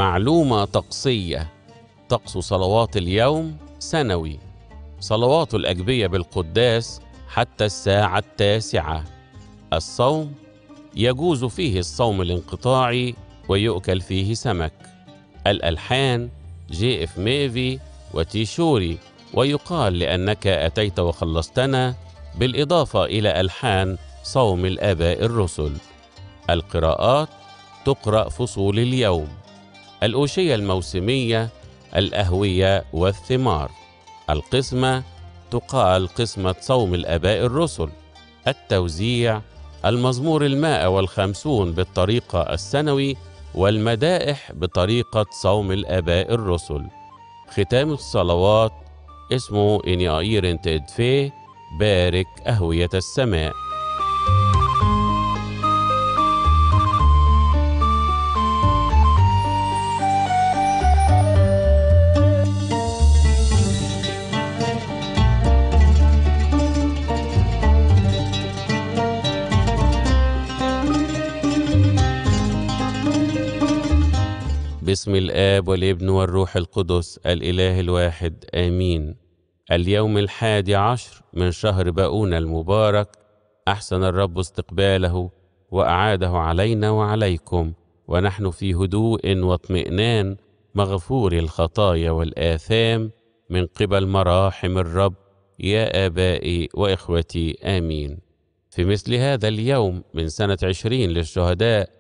معلومة طقسية طقس صلوات اليوم سنوي صلوات الأجبية بالقداس حتى الساعة التاسعة الصوم يجوز فيه الصوم الانقطاعي ويؤكل فيه سمك الألحان جي اف ميفي وتيشوري ويقال لأنك أتيت وخلصتنا بالإضافة إلى ألحان صوم الآباء الرسل القراءات تقرأ فصول اليوم الأوشية الموسمية الأهوية والثمار القسمة تقال قسمة صوم الآباء الرسل التوزيع المزمور المائة والخمسون بالطريقة السنوي والمدائح بطريقة صوم الآباء الرسل ختام الصلوات اسمه إني أيرنت إدفي بارك أهوية السماء باسم الآب والابن والروح القدس الإله الواحد آمين اليوم الحادي عشر من شهر باؤون المبارك أحسن الرب استقباله وأعاده علينا وعليكم ونحن في هدوء واطمئنان مغفور الخطايا والآثام من قبل مراحم الرب يا آبائي وإخوتي آمين في مثل هذا اليوم من سنة عشرين للشهداء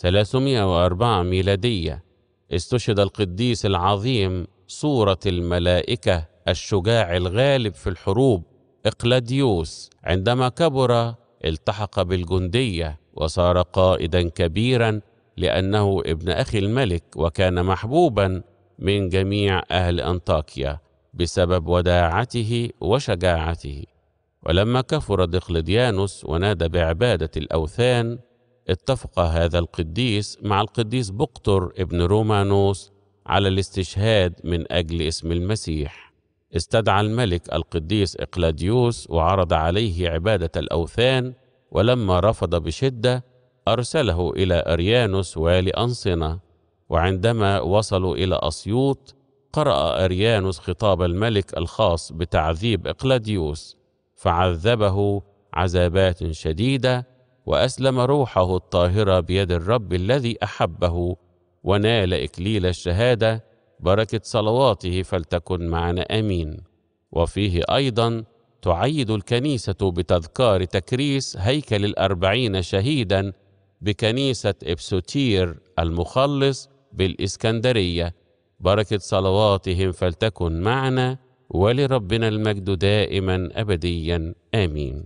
304 ميلادية استشهد القديس العظيم صورة الملائكة الشجاع الغالب في الحروب إقلاديوس عندما كبر التحق بالجندية وصار قائدا كبيرا لأنه ابن أخي الملك وكان محبوبا من جميع أهل أنطاكيا بسبب وداعته وشجاعته ولما كفر دقلديانوس ونادى بعبادة الأوثان اتفق هذا القديس مع القديس بقطر ابن رومانوس على الاستشهاد من أجل اسم المسيح استدعى الملك القديس إقلاديوس وعرض عليه عبادة الأوثان ولما رفض بشدة أرسله إلى أريانوس والي أنصنة وعندما وصلوا إلى أسيوط قرأ أريانوس خطاب الملك الخاص بتعذيب إقلاديوس فعذبه عذابات شديدة وأسلم روحه الطاهرة بيد الرب الذي أحبه ونال إكليل الشهادة بركة صلواته فلتكن معنا آمين وفيه أيضا تعيد الكنيسة بتذكار تكريس هيكل الأربعين شهيدا بكنيسة إبسوتير المخلص بالإسكندرية بركة صلواتهم فلتكن معنا ولربنا المجد دائما أبديا آمين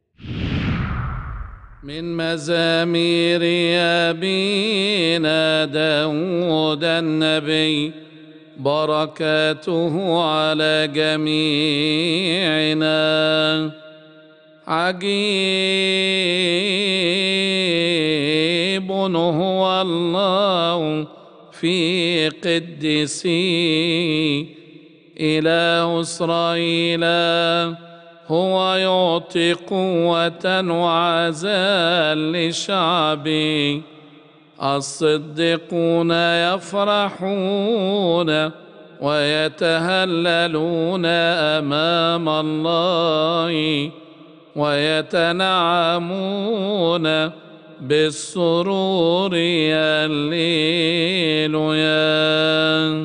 من مزامير أبينا داود النبي بركاته على جميعنا عجيب هو الله في قدسي إله إسرائيل هو يعطي قوة وعزال لشعبي الصديقون يفرحون ويتهللون أمام الله ويتنعمون بالسرور الليلويا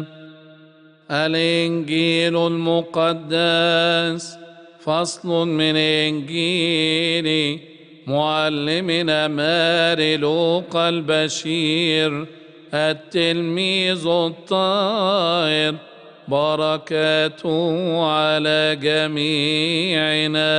الإنجيل المقدس فصل من إنجيل معلمنا ماري لوقا البشير التلميذ الطاهر بركاته على جميعنا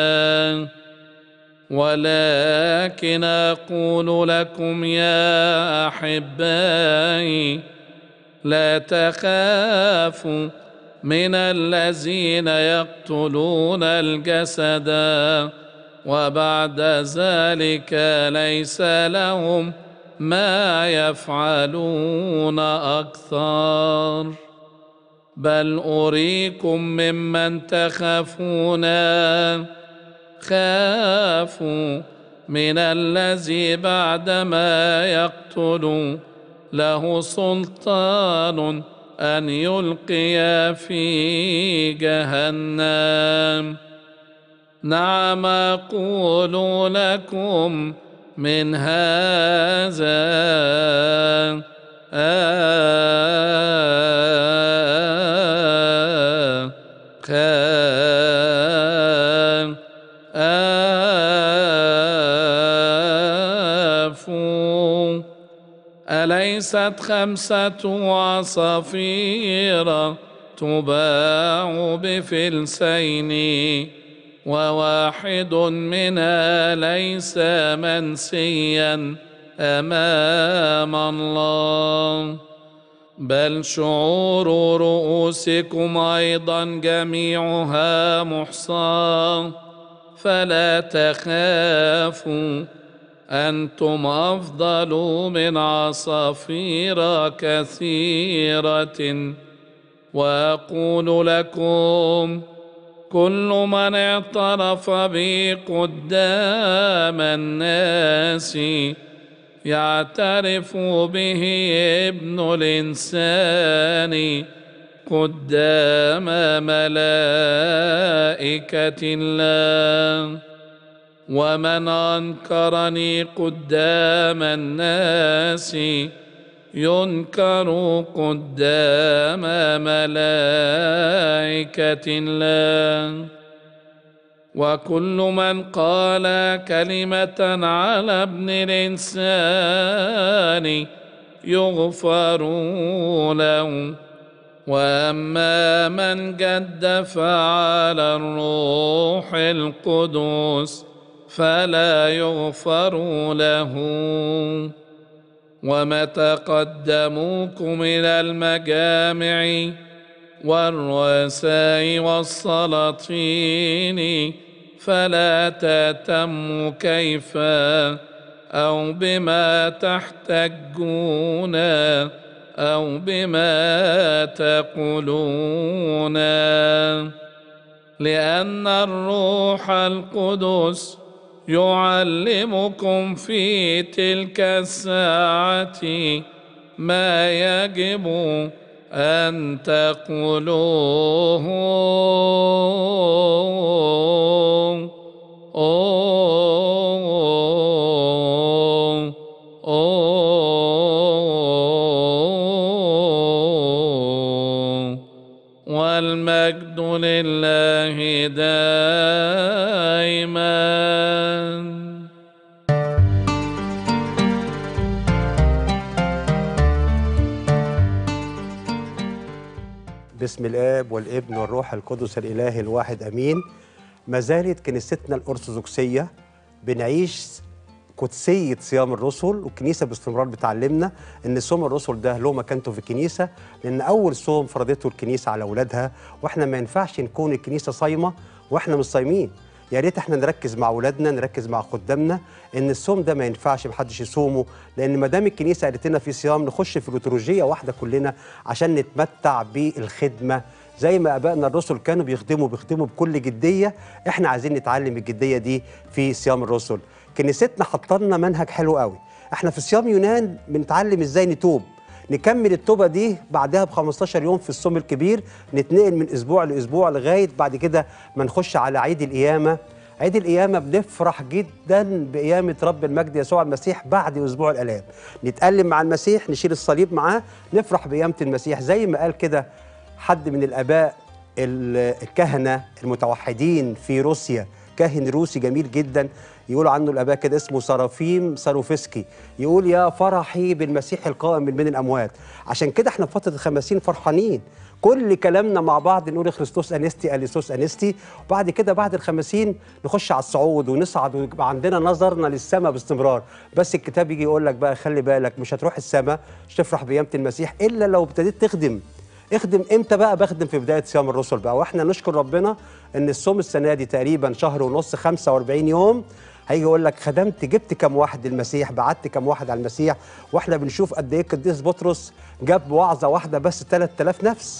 ولكن أقول لكم يا أحبائي لا تخافوا من الذين يقتلون الجسد وبعد ذلك ليس لهم ما يفعلون اكثر بل اريكم ممن تخافون خافوا من الذي بعدما يقتل له سلطان ان يلقي في جهنم نعم اقول لكم من هذا آفوا أليست خمسة عصافير تباع بفلسين وواحد منها ليس منسيا امام الله بل شعور رؤوسكم ايضا جميعها محصى فلا تخافوا انتم افضل من عصافير كثيره واقول لكم كل من اعترف بي قدام الناس يعترف به ابن الانسان قدام ملائكه الله ومن انكرني قدام الناس ينكر قدام ملائكة الله وكل من قال كلمة على ابن الإنسان يغفر له وأما من جدف على الروح القدس فلا يغفر له ومتى قدموكم إلى المجامع والرؤساء والسلاطين فلا تهتموا كيف أو بما تحتجون أو بما تقولون لأن الروح القدس يعلمكم في تلك الساعة ما يجب أن تقولوه والمجد لله دائما باسم الاب والابن والروح القدس الاله الواحد امين ما زالت كنيستنا الارثوذكسيه بنعيش قدسيه صيام الرسل والكنيسه باستمرار بتعلمنا ان صوم الرسل ده له مكانته في الكنيسه لان اول صوم فرضته الكنيسه على اولادها واحنا ما ينفعش نكون الكنيسه صايمه واحنا مش صايمين يا ريت احنا نركز مع اولادنا نركز مع خدامنا ان الصوم ده ما ينفعش محدش يصومه لان ما دام الكنيسه قالت لنا في صيام نخش في ليتورجيه واحده كلنا عشان نتمتع بالخدمه زي ما ابائنا الرسل كانوا بيخدموا بيخدموا بكل جديه احنا عايزين نتعلم الجديه دي في صيام الرسل كنيستنا حاطه لنا منهج حلو قوي احنا في صيام يونان بنتعلم ازاي نتوب نكمل التوبه دي بعدها ب 15 يوم في الصوم الكبير نتنقل من اسبوع لاسبوع لغايه بعد كده ما نخش على عيد القيامه عيد القيامة بنفرح جدا بقيامة رب المجد يسوع المسيح بعد أسبوع الآلام نتألم مع المسيح نشيل الصليب معاه نفرح بقيامة المسيح زي ما قال كده حد من الآباء الكهنة المتوحدين في روسيا كاهن روسي جميل جدا يقول عنه الاباء كده اسمه سرافيم ساروفسكي يقول يا فرحي بالمسيح القائم من بين الاموات عشان كده احنا في فتره الخمسين فرحانين كل كلامنا مع بعض نقول خريستوس انستي اليسوس انستي وبعد كده بعد الخمسين نخش على الصعود ونصعد ويبقى عندنا نظرنا للسماء باستمرار بس الكتاب يجي يقول لك بقى خلي بالك مش هتروح السماء مش تفرح بقيامه المسيح الا لو ابتديت تخدم اخدم امتى بقى بخدم في بدايه صيام الرسل بقى واحنا نشكر ربنا ان الصوم السنه دي تقريبا شهر ونص 45 يوم هيجي يقول لك خدمت جبت كم واحد للمسيح بعت كم واحد على المسيح واحنا بنشوف قد ايه القديس بطرس جاب وعظه واحده بس 3000 نفس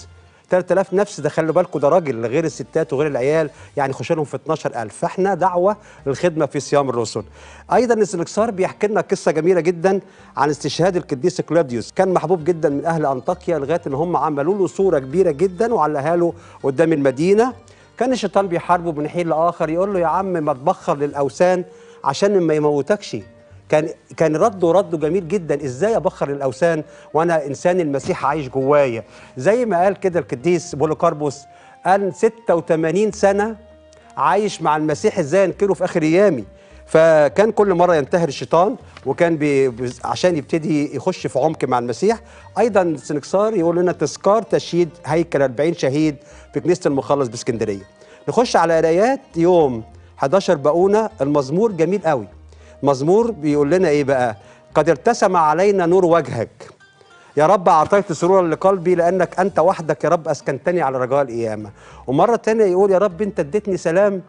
3000 نفس ده خلوا بالكم ده راجل غير الستات وغير العيال يعني يخش لهم في 12000 فاحنا دعوه للخدمه في صيام الرسل ايضا السنكسار بيحكي لنا قصه جميله جدا عن استشهاد القديس كلوديوس كان محبوب جدا من اهل انطاكيا لغايه ان هم عملوا له صوره كبيره جدا وعلقها له قدام المدينه كان الشيطان بيحاربه من حين لاخر يقول له يا عم ما تبخر للاوثان عشان ما يموتكش كان كان رده رده جميل جدا ازاي ابخر الاوثان وانا انسان المسيح عايش جوايا زي ما قال كده القديس بولوكاربوس قال 86 سنه عايش مع المسيح ازاي انكره في اخر ايامي فكان كل مره ينتهر الشيطان وكان بي بي- عشان يبتدي يخش في عمق مع المسيح ايضا سنكسار يقول لنا تذكار تشييد هيكل 40 شهيد في كنيسه المخلص باسكندريه نخش على قرايات يوم 11 بقونه المزمور جميل قوي مزمور بيقول لنا ايه بقى قد ارتسم علينا نور وجهك يا رب أعطيت سرورا لقلبي لأنك أنت وحدك يا رب أسكنتني على رجاء القيامة ومرة تانية يقول يا رب أنت اديتني سلام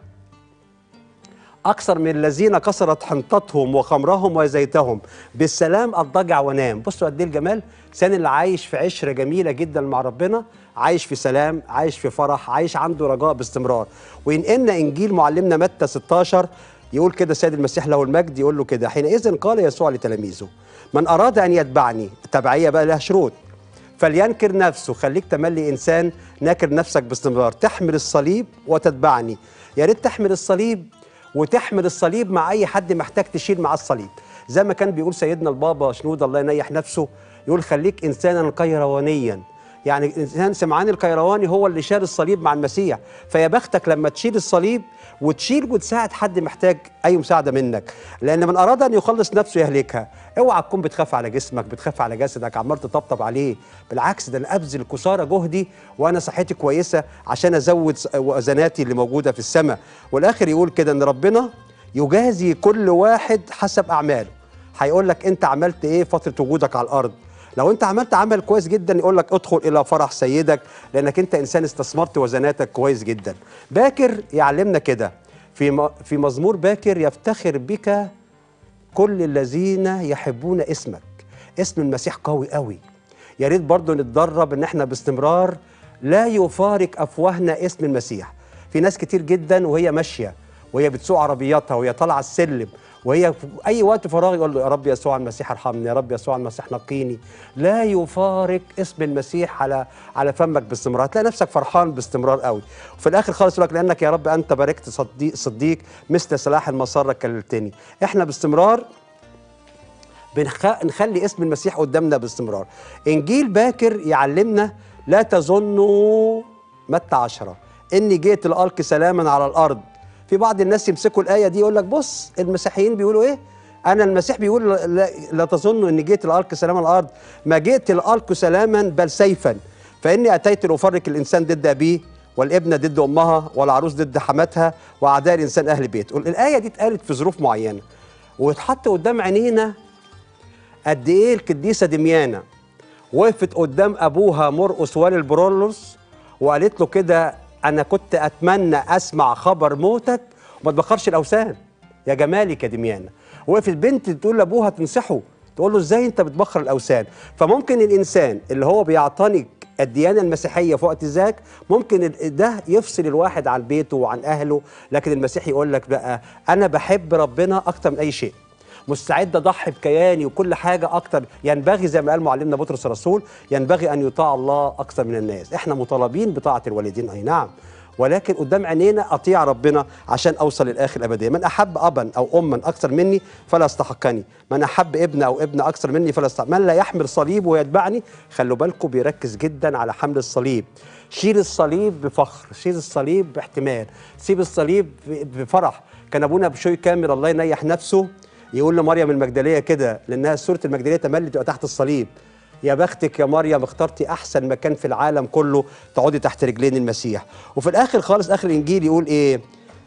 أكثر من الذين كسرت حنطتهم وخمرهم وزيتهم بالسلام أضطجع وانام بصوا قد إيه الجمال سان اللي عايش في عشرة جميلة جدا مع ربنا عايش في سلام عايش في فرح عايش عنده رجاء باستمرار وينقلنا إنجيل معلمنا متى 16 يقول كده سيد المسيح له المجد يقول له كده حينئذ قال يسوع لتلاميذه من أراد أن يتبعني التبعية بقى لها شروط فلينكر نفسه خليك تملي انسان ناكر نفسك باستمرار تحمل الصليب وتتبعني يا ريت تحمل الصليب وتحمل الصليب مع اي حد محتاج تشيل معاه الصليب زي ما كان بيقول سيدنا البابا شنود الله ينيح نفسه يقول خليك انسانا قيروانيا يعني الانسان سمعان القيرواني هو اللي شال الصليب مع المسيح فيا بختك لما تشيل الصليب وتشيل وتساعد حد محتاج اي مساعده منك لان من اراد ان يخلص نفسه يهلكها اوعى تكون بتخاف على جسمك بتخاف على جسدك عمال تطبطب عليه بالعكس ده انا ابذل كسارى جهدي وانا صحتي كويسه عشان ازود س- وزناتي اللي موجوده في السماء والاخر يقول كده ان ربنا يجازي كل واحد حسب اعماله هيقول لك انت عملت ايه فتره وجودك على الارض لو انت عملت عمل كويس جدا يقول لك ادخل الى فرح سيدك لانك انت انسان استثمرت وزناتك كويس جدا باكر يعلمنا كده في م- في مزمور باكر يفتخر بك كل الذين يحبون اسمك اسم المسيح قوي قوي يا ريت برضه نتدرب ان احنا باستمرار لا يفارق افواهنا اسم المسيح في ناس كتير جدا وهي ماشيه وهي بتسوق عربياتها وهي طالعه السلم وهي في اي وقت فراغ يقول له يا رب يسوع المسيح ارحمني يا رب يسوع المسيح نقيني لا يفارق اسم المسيح على على فمك باستمرار هتلاقي نفسك فرحان باستمرار قوي وفي الاخر خالص يقول لك لانك يا رب انت باركت صديق صديق مثل سلاح المسار كللتني احنا باستمرار بنخ... نخلي اسم المسيح قدامنا باستمرار انجيل باكر يعلمنا لا تظنوا متى عشرة اني جئت لالقي سلاما على الارض في بعض الناس يمسكوا الايه دي يقول لك بص المسيحيين بيقولوا ايه انا المسيح بيقول لا, لا, لا تظنوا اني جئت لالقي سلاما على الارض ما جئت لالقي سلاما بل سيفا فاني اتيت لافرق الانسان ضد ابيه والابنه ضد امها والعروس ضد حماتها واعداء الانسان اهل بيته الايه دي اتقالت في ظروف معينه واتحط قدام عينينا قد ايه القديسه دميانه وقفت قدام ابوها مرقس والي البرولوس وقالت له كده انا كنت اتمنى اسمع خبر موتك وما تبخرش الاوثان يا جمالك يا دميانه وقفت بنت تقول لابوها تنصحه تقول له ازاي انت بتبخر الاوثان فممكن الانسان اللي هو بيعتنق الديانه المسيحيه في وقت ذاك ممكن ال- ده يفصل الواحد عن بيته وعن اهله لكن المسيح يقول لك بقى انا بحب ربنا اكتر من اي شيء مستعد اضحي بكياني وكل حاجه اكتر ينبغي زي ما قال معلمنا بطرس الرسول ينبغي ان يطاع الله اكثر من الناس احنا مطالبين بطاعه الوالدين اي نعم ولكن قدام عينينا اطيع ربنا عشان اوصل للاخر الابديه من احب ابا او اما اكثر مني فلا يستحقني من احب ابن او ابن اكثر مني فلا يستحق من لا يحمل صليب ويتبعني خلوا بالكم بيركز جدا على حمل الصليب شيل الصليب بفخر شيل الصليب باحتمال سيب الصليب بفرح كان ابونا بشوي كامل الله ينيح نفسه يقول لمريم المجدليه كده لانها سوره المجدليه تملي تبقى تحت الصليب يا بختك يا مريم اخترتي احسن مكان في العالم كله تقعدي تحت رجلين المسيح وفي الاخر خالص اخر الانجيل يقول ايه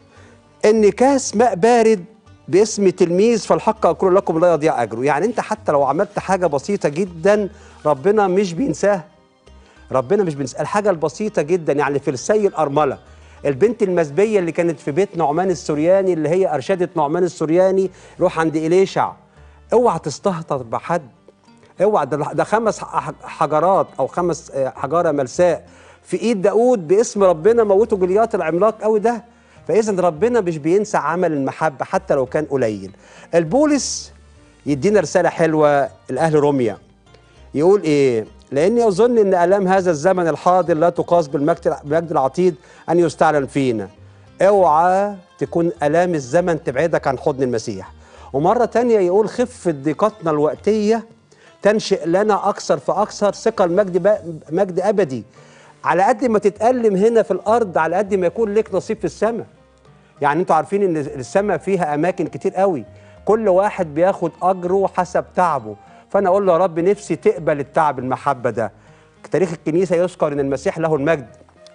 ان كاس ماء بارد باسم تلميذ فالحق اقول لكم لا يضيع اجره يعني انت حتى لو عملت حاجه بسيطه جدا ربنا مش بينساها ربنا مش بينسى الحاجه البسيطه جدا يعني في السي الارمله البنت المزبيه اللي كانت في بيت نعمان السورياني اللي هي ارشدت نعمان السورياني روح عند اليشع اوعى تستهتر بحد اوعى ده, ده خمس ح- حجرات او خمس آه، حجاره ملساء في ايد داود باسم ربنا موتوا جليات العملاق قوي ده فاذا ربنا مش بينسى عمل المحبه حتى لو كان قليل البولس يدينا رساله حلوه الاهل روميا يقول ايه لاني اظن ان الام هذا الزمن الحاضر لا تقاس بالمجد بالمجد العتيد ان يستعلن فينا اوعى تكون الام الزمن تبعدك عن حضن المسيح ومره تانية يقول خفه ضيقتنا الوقتيه تنشئ لنا اكثر فاكثر ثقه المجد ب- مجد ابدي على قد ما تتالم هنا في الارض على قد ما يكون لك نصيب في السماء يعني انتوا عارفين ان السماء فيها اماكن كتير قوي كل واحد بياخد اجره حسب تعبه فانا اقول له يا رب نفسي تقبل التعب المحبه ده تاريخ الكنيسه يذكر ان المسيح له المجد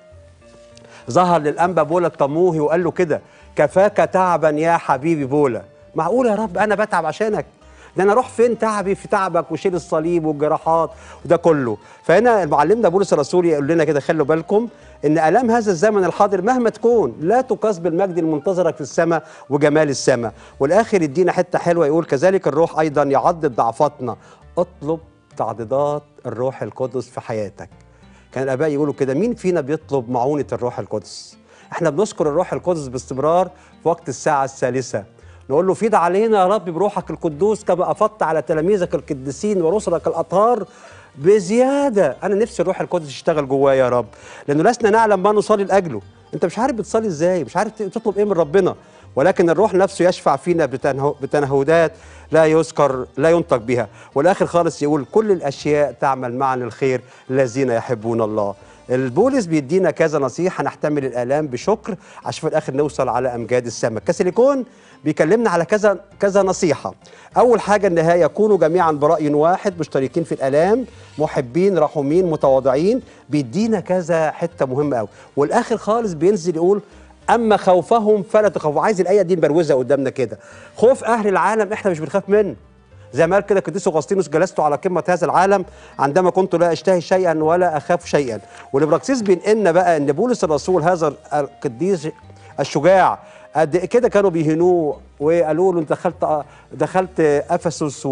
ظهر للانبا بولا الطموهي وقال له كده كفاك تعبا يا حبيبي بولا معقول يا رب انا بتعب عشانك ده انا اروح فين تعبي في تعبك وشيل الصليب والجراحات وده كله فهنا معلمنا بولس الرسول يقول لنا كده خلوا بالكم ان الام هذا الزمن الحاضر مهما تكون لا تقاس بالمجد المنتظرك في السماء وجمال السماء والاخر يدينا حته حلوه يقول كذلك الروح ايضا يعضد ضعفاتنا اطلب تعضيدات الروح القدس في حياتك كان الاباء يقولوا كده مين فينا بيطلب معونه الروح القدس احنا بنذكر الروح القدس باستمرار في وقت الساعه الثالثه نقول له فيض علينا يا رب بروحك القدوس كما افضت على تلاميذك القديسين ورسلك الاطهار بزياده انا نفسي الروح القدس يشتغل جوايا يا رب لانه لسنا نعلم ما نصلي لاجله انت مش عارف بتصلي ازاي مش عارف تطلب ايه من ربنا ولكن الروح نفسه يشفع فينا بتنه- بتنهدات لا يذكر لا ينطق بها والاخر خالص يقول كل الاشياء تعمل معا للخير الذين يحبون الله البولس بيدينا كذا نصيحه نحتمل الالام بشكر عشان في الاخر نوصل على امجاد السماء كاسيليكون بيكلمنا على كذا كذا نصيحه اول حاجه النهايه كونوا جميعا براي واحد مشتركين في الالام محبين رحومين متواضعين بيدينا كذا حته مهمه قوي والاخر خالص بينزل يقول اما خوفهم فلا تخافوا عايز الايه دي نبروزها قدامنا كده خوف اهل العالم احنا مش بنخاف منه زي ما قال كده قديس اغسطينوس جلست على قمه هذا العالم عندما كنت لا اشتهي شيئا ولا اخاف شيئا والابراكسيس بينقلنا بقى ان بولس الرسول هذا القديس الشجاع قد إيه كده كانوا بيهنوه وقالوا له انت دخلت دخلت افسس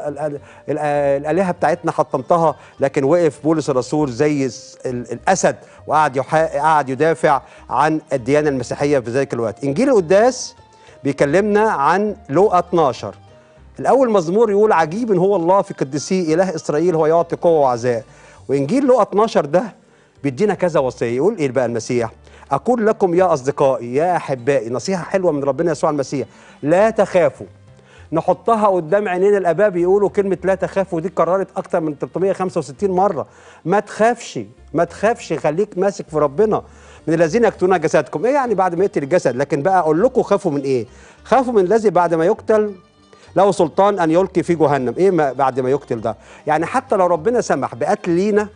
والالهه بتاعتنا حطمتها لكن وقف بولس الرسول زي الس- ال- الاسد وقعد يحا- قعد يدافع عن الديانه المسيحيه في ذلك الوقت انجيل القداس بيكلمنا عن لوقا 12 الاول مزمور يقول عجيب هو الله في قدسيه اله اسرائيل هو يعطي قوه وعزاء وانجيل لوقا 12 ده بيدينا كذا وصيه يقول ايه بقى المسيح اقول لكم يا اصدقائي يا احبائي نصيحه حلوه من ربنا يسوع المسيح لا تخافوا نحطها قدام عينينا الاباء بيقولوا كلمه لا تخافوا دي اتكررت اكتر من 365 مره ما تخافش ما تخافش خليك ماسك في ربنا من الذين يقتلون جسدكم ايه يعني بعد ما يقتل الجسد لكن بقى اقول لكم خافوا من ايه خافوا من الذي بعد ما يقتل له سلطان ان يلقي في جهنم ايه ما بعد ما يقتل ده يعني حتى لو ربنا سمح بقتل لينا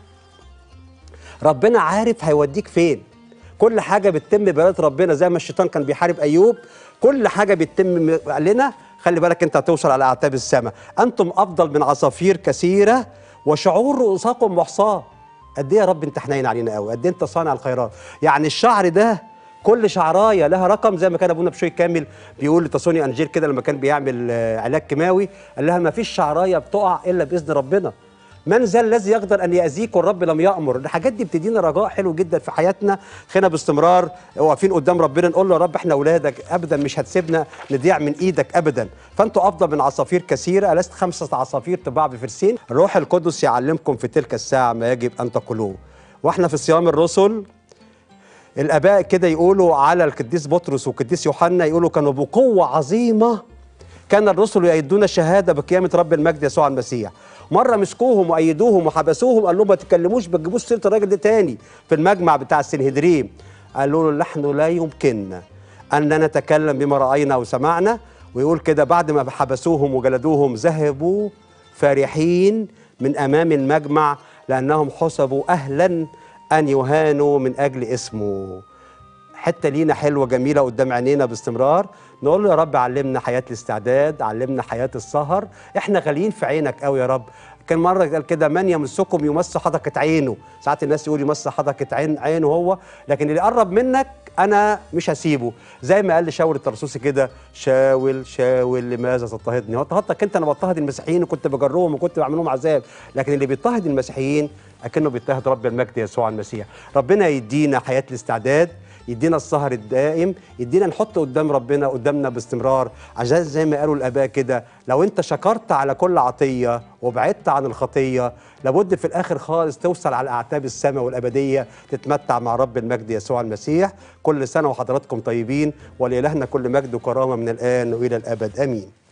ربنا عارف هيوديك فين كل حاجه بتتم بإرادة ربنا زي ما الشيطان كان بيحارب ايوب كل حاجه بتتم لنا خلي بالك انت هتوصل على اعتاب السماء انتم افضل من عصافير كثيره وشعور رؤوسكم محصاه قد ايه يا رب انت حنين علينا قوي قد ايه انت صانع الخيرات يعني الشعر ده كل شعرايه لها رقم زي ما كان ابونا بشوي كامل بيقول لتصوني انجيل كده لما كان بيعمل آه، علاج كيماوي قال لها ما فيش شعرايه بتقع الا باذن ربنا من ذا الذي يقدر ان ياذيك والرب لم يامر الحاجات دي بتدينا رجاء حلو جدا في حياتنا خلينا باستمرار واقفين قدام ربنا نقول له يا رب احنا اولادك ابدا مش هتسيبنا نضيع من ايدك ابدا فانتوا افضل من عصافير كثيره الست خمسه عصافير تباع بفرسين الروح القدس يعلمكم في تلك الساعه ما يجب ان تقولوه واحنا في صيام الرسل الاباء كده يقولوا على القديس بطرس والقديس يوحنا يقولوا كانوا بقوه عظيمه كان الرسل يأيدون الشهاده بقيامه رب المجد يسوع المسيح مره مسكوهم وايدوهم وحبسوهم قال لهم ما تتكلموش ما تجيبوش سيره الراجل ده تاني في المجمع بتاع السنهدريم قالوا له نحن لا يمكننا ان نتكلم بما راينا وسمعنا ويقول كده بعد ما حبسوهم وجلدوهم ذهبوا فرحين من امام المجمع لانهم حسبوا اهلا ان يهانوا من اجل اسمه حته لينا حلوه جميله قدام عينينا باستمرار نقول له يا رب علمنا حياه الاستعداد علمنا حياه السهر احنا غاليين في عينك قوي يا رب كان مره قال كده من يمسكم يمس حدقه عينه ساعات الناس يقول يمس حدقه عين عينه هو لكن اللي قرب منك انا مش هسيبه زي ما قال لشاول الطرسوسي كده شاول شاول لماذا تضطهدني هو اضطهدتك انت انا بضطهد المسيحيين وكنت بجرهم وكنت بعمل لهم عذاب لكن اللي بيضطهد المسيحيين اكنه بيضطهد رب المجد يسوع المسيح ربنا يدينا حياه الاستعداد يدينا السهر الدائم يدينا نحط قدام ربنا قدامنا باستمرار عشان زي ما قالوا الاباء كده لو انت شكرت على كل عطيه وبعدت عن الخطيه لابد في الاخر خالص توصل على اعتاب السماء والابديه تتمتع مع رب المجد يسوع المسيح كل سنه وحضراتكم طيبين ولالهنا كل مجد وكرامه من الان والى الابد امين